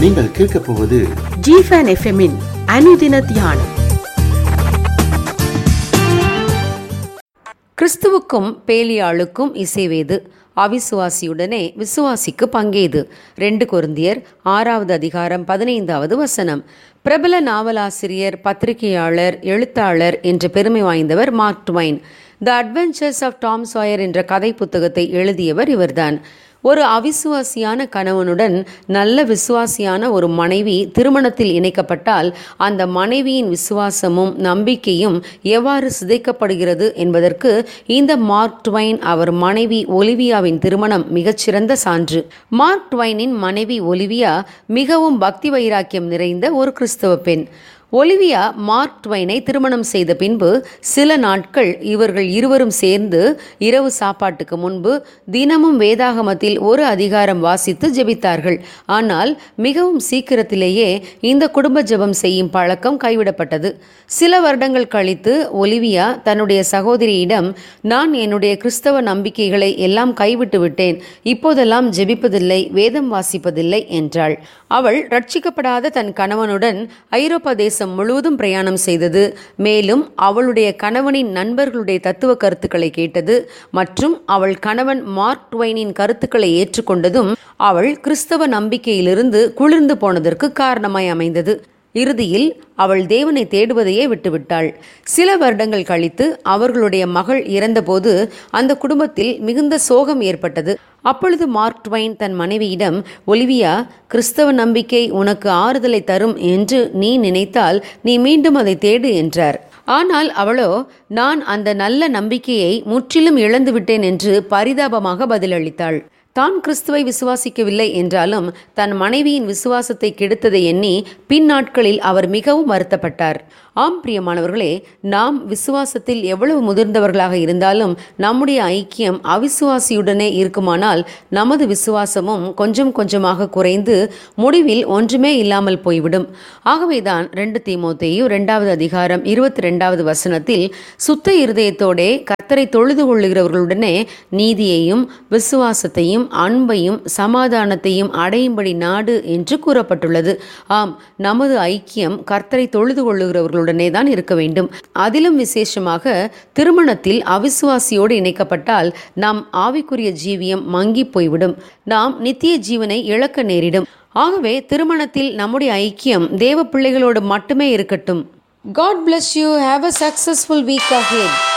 நீங்கள் கேட்கப் போவது ஜிஃபன் எஃப்எம்மின் அனுதின தியானம் கிறிஸ்துவுக்கும் பேலியாளுக்கும் இசைவேது அவிசுவாசியுடனே விசுவாசிக்கு பங்கேது ரெண்டு கொருந்தியர் ஆறாவது அதிகாரம் பதினைந்தாவது வசனம் பிரபல நாவலாசிரியர் பத்திரிகையாளர் எழுத்தாளர் என்ற பெருமை வாய்ந்தவர் Mark Twain the adventures of Tom Sawyer என்ற கதை புத்தகத்தை எழுதியவர் இவர்தான் ஒரு அவிசுவாசியான கணவனுடன் நல்ல விசுவாசியான ஒரு மனைவி திருமணத்தில் இணைக்கப்பட்டால் அந்த மனைவியின் விசுவாசமும் நம்பிக்கையும் எவ்வாறு சிதைக்கப்படுகிறது என்பதற்கு இந்த மார்க் ட்வைன் அவர் மனைவி ஒலிவியாவின் திருமணம் மிகச்சிறந்த சான்று மார்க் ட்வைனின் மனைவி ஒலிவியா மிகவும் பக்தி வைராக்கியம் நிறைந்த ஒரு கிறிஸ்தவ பெண் ஒலிவியா மார்க் ட்வைனை திருமணம் செய்த பின்பு சில நாட்கள் இவர்கள் இருவரும் சேர்ந்து இரவு சாப்பாட்டுக்கு முன்பு தினமும் வேதாகமத்தில் ஒரு அதிகாரம் வாசித்து ஜெபித்தார்கள் ஆனால் மிகவும் சீக்கிரத்திலேயே இந்த குடும்ப ஜெபம் செய்யும் பழக்கம் கைவிடப்பட்டது சில வருடங்கள் கழித்து ஒலிவியா தன்னுடைய சகோதரியிடம் நான் என்னுடைய கிறிஸ்தவ நம்பிக்கைகளை எல்லாம் கைவிட்டு விட்டேன் இப்போதெல்லாம் ஜெபிப்பதில்லை வேதம் வாசிப்பதில்லை என்றாள் அவள் ரட்சிக்கப்படாத தன் கணவனுடன் ஐரோப்பா தேசம் முழுவதும் பிரயாணம் செய்தது மேலும் அவளுடைய கணவனின் நண்பர்களுடைய தத்துவ கருத்துக்களை கேட்டது மற்றும் அவள் கணவன் மார்க் ட்வைனின் கருத்துக்களை ஏற்றுக்கொண்டதும் அவள் கிறிஸ்தவ நம்பிக்கையிலிருந்து குளிர்ந்து போனதற்கு காரணமாய் அமைந்தது இறுதியில் அவள் தேவனை தேடுவதையே விட்டுவிட்டாள் சில வருடங்கள் கழித்து அவர்களுடைய மகள் இறந்தபோது அந்த குடும்பத்தில் மிகுந்த சோகம் ஏற்பட்டது அப்பொழுது மார்க் ட்வைன் தன் மனைவியிடம் ஒலிவியா கிறிஸ்தவ நம்பிக்கை உனக்கு ஆறுதலை தரும் என்று நீ நினைத்தால் நீ மீண்டும் அதை தேடு என்றார் ஆனால் அவளோ நான் அந்த நல்ல நம்பிக்கையை முற்றிலும் இழந்துவிட்டேன் என்று பரிதாபமாக பதிலளித்தாள் தான் கிறிஸ்துவை விசுவாசிக்கவில்லை என்றாலும் தன் மனைவியின் விசுவாசத்தை கெடுத்ததை எண்ணி பின் நாட்களில் அவர் மிகவும் வருத்தப்பட்டார் ஆம் பிரியமானவர்களே நாம் விசுவாசத்தில் எவ்வளவு முதிர்ந்தவர்களாக இருந்தாலும் நம்முடைய ஐக்கியம் அவிசுவாசியுடனே இருக்குமானால் நமது விசுவாசமும் கொஞ்சம் கொஞ்சமாக குறைந்து முடிவில் ஒன்றுமே இல்லாமல் போய்விடும் ஆகவேதான் ரெண்டு தீமோத்தேயு ரெண்டாவது அதிகாரம் இருபத்தி ரெண்டாவது வசனத்தில் சுத்த இருதயத்தோடே கர்த்தரை தொழுது கொள்ளுகிறவர்களுடனே நீதியையும் விசுவாசத்தையும் அன்பையும் சமாதானத்தையும் அடையும்படி நாடு என்று கூறப்பட்டுள்ளது ஆம் நமது ஐக்கியம் கர்த்தரை தொழுது கொள்ளுகிறவர்களுடனே தான் இருக்க வேண்டும் அதிலும் விசேஷமாக திருமணத்தில் அவிசுவாசியோடு இணைக்கப்பட்டால் நாம் ஆவிக்குரிய ஜீவியம் மங்கி போய்விடும் நாம் நித்திய ஜீவனை இழக்க நேரிடும் ஆகவே திருமணத்தில் நம்முடைய ஐக்கியம் தேவ பிள்ளைகளோடு மட்டுமே இருக்கட்டும் god bless you have a successful week ahead